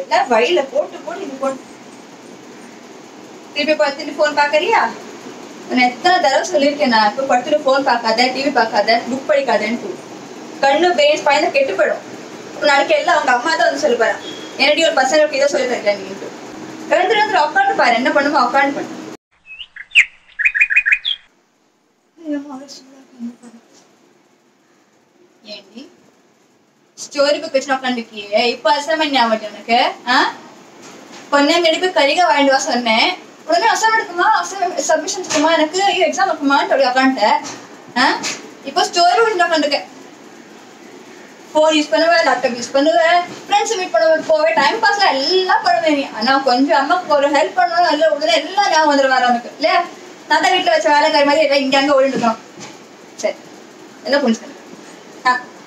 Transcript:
இல்ல வழியில போட்டு போட்டு இது போட்டு திருப்பி படுத்துட்டு ஃபோன் பாக்கறியா நான் எத்தனை தடவை சொல்லியிருக்கேன் நான் இப்போ படுத்துட்டு ஃபோன் பார்க்காத டிவி பார்க்காத புக் படிக்காதேன்ட்டு கண்ணு பேஸ் பயந்து கெட்டு போயிடும் இப்ப நாளைக்கு எல்லாம் அவங்க அம்மா தான் வந்து சொல்லி போறான் என்னடி ஒரு பசங்களுக்கு இதை சொல்லி தரல நீட்டு எழுந்துட்டு வந்து உட்காந்து பாரு என்ன பண்ணுமோ உட்காந்து பண்ணு ஏண்டி ஸ்டோரி புக் வச்சு உட்காந்துருக்கியே இப்போ அசைன்மெண்ட் ஞாபகம் எனக்கு ஆ கொஞ்சம் கடிப்பு கரிகா வாங்கிட்டு வா சொன்னேன் உடனே அசைன்மெண்ட் இருக்குமா சப்மிஷன் இருக்குமா எனக்கு ஐயோ எக்ஸாம் இருக்குமான்னு சொல்லி உட்காந்துட்டேன் ஆ இப்போ ஸ்டோரி புக் உட்காந்துருக்கேன் ஃபோன் யூஸ் பண்ணுவேன் லேப்டாப் யூஸ் பண்ணுவேன் ஃப்ரெண்ட்ஸ் மீட் பண்ணுவேன் போவேன் டைம் பாஸ்ல எல்லாம் பண்ணுவேன் நீ ஆனா கொஞ்சம் அம்மாக்கு ஒரு ஹெல்ப் பண்ணணும் இல்லை உடனே எல்லாம் ஞாபகம் வந்துடும் வர உனக்கு இல்லையா நான் தான் வீட்டில் வச்ச வேலைக்காரி மாதிரி எல்லாம் இங்கே அங்கே ஓடிட்டு இருக்கோம் சரி எல்லாம் புரிஞ்சுக்கணும் ஆ